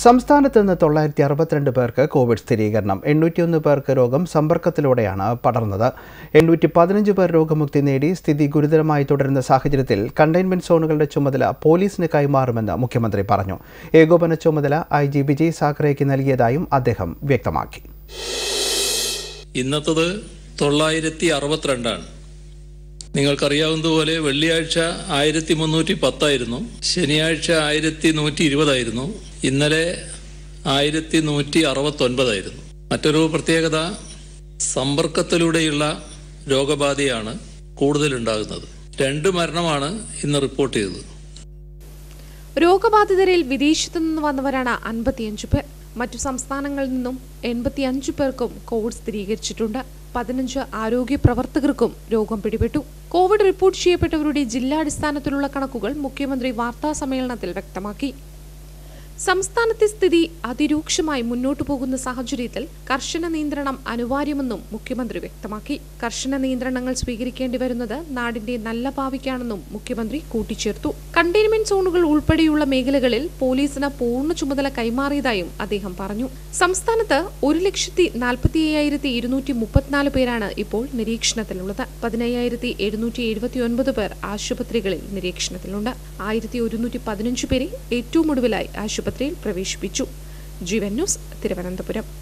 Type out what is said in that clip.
സംസ്ഥാനത്ത് നിന്ന് തൊള്ളായിരത്തി അറുപത്തിരണ്ട് പേർക്ക് കോവിഡ് സ്ഥിരീകരണം എണ്ണൂറ്റിയൊന്ന് പേർക്ക് രോഗം സമ്പർക്കത്തിലൂടെയാണ് പടർന്നത് എണ്ണൂറ്റി പതിനഞ്ച് പേർ രോഗമുക്തി നേടി സ്ഥിതി ഗുരുതരമായി തുടരുന്ന സാഹചര്യത്തിൽ കണ്ടെയ്ൻമെന്റ് സോണുകളുടെ ചുമതല പോലീസിന് കൈമാറുമെന്ന് മുഖ്യമന്ത്രി പറഞ്ഞു ഏകോപന ചുമതല ഐ ജി വിജയ് സാഖറേക്ക് നൽകിയതായും അദ്ദേഹം വ്യക്തമാക്കി ഇന്നത്തത് തൊള്ളായിരത്തി അറുപത്തിരണ്ടാണ് നിങ്ങൾക്കറിയാവുന്നതുപോലെ വെള്ളിയാഴ്ച ആയിരത്തി മുന്നൂറ്റി പത്തായിരുന്നു ശനിയാഴ്ച ആയിരത്തി നൂറ്റി ഇരുപതായിരുന്നു ഇന്നലെ ആയിരത്തി നൂറ്റി അറുപത്തൊൻപതായിരുന്നു മറ്റൊരു പ്രത്യേകത സമ്പർക്കത്തിലൂടെയുള്ള രോഗബാധയാണ് കൂടുതലുണ്ടാകുന്നത് രണ്ട് മരണമാണ് ഇന്ന് റിപ്പോർട്ട് ചെയ്തത് രോഗബാധിതരിൽ വിദേശത്തു നിന്ന് വന്നവരാണ് അൻപത്തിയഞ്ചു പേർ മറ്റു സംസ്ഥാനങ്ങളിൽ നിന്നും എൺപത്തിയഞ്ചു പേർക്കും കോവിഡ് സ്ഥിരീകരിച്ചിട്ടുണ്ട് പതിനഞ്ച് ആരോഗ്യ പ്രവർത്തകർക്കും രോഗം പിടിപെട്ടു കോവിഡ് റിപ്പോർട്ട് ചെയ്യപ്പെട്ടവരുടെ ജില്ലാടിസ്ഥാനത്തിലുള്ള കണക്കുകൾ മുഖ്യമന്ത്രി വാർത്താ സമ്മേളനത്തിൽ വ്യക്തമാക്കി സംസ്ഥാനത്തെ സ്ഥിതി അതിരൂക്ഷമായി മുന്നോട്ടു പോകുന്ന സാഹചര്യത്തിൽ കർശന നിയന്ത്രണം അനിവാര്യമെന്നും മുഖ്യമന്ത്രി വ്യക്തമാക്കി കർശന നിയന്ത്രണങ്ങൾ സ്വീകരിക്കേണ്ടി വരുന്നത് നാടിന്റെ നല്ല ഭാവിക്കാണെന്നും മുഖ്യമന്ത്രി കൂട്ടിച്ചേർത്തു കണ്ടെയ്ൻമെന്റ് സോണുകൾ ഉൾപ്പെടെയുള്ള മേഖലകളിൽ പോലീസിന് പൂർണ്ണ ചുമതല കൈമാറിയതായും അദ്ദേഹം പറഞ്ഞു സംസ്ഥാനത്ത് ഒരു ലക്ഷത്തി നാൽപ്പത്തി അയ്യായിരത്തി ഇരുന്നൂറ്റി മുപ്പത്തിനാല് പേരാണ് ഇപ്പോൾ നിരീക്ഷണത്തിലുള്ളത് പതിനയ്യായിരത്തി എഴുന്നൂറ്റി എഴുപത്തിയൊൻപത് പേർ ആശുപത്രികളിൽ നിരീക്ഷണത്തിലുണ്ട് ആയിരത്തി ഒരുന്നൂറ്റി പതിനഞ്ച് പേരെ ഏറ്റവും ഒടുവിലായി ആശുപത്രിയിൽ പ്രവേശിപ്പിച്ചു ജീവൻ ന്യൂസ് തിരുവനന്തപുരം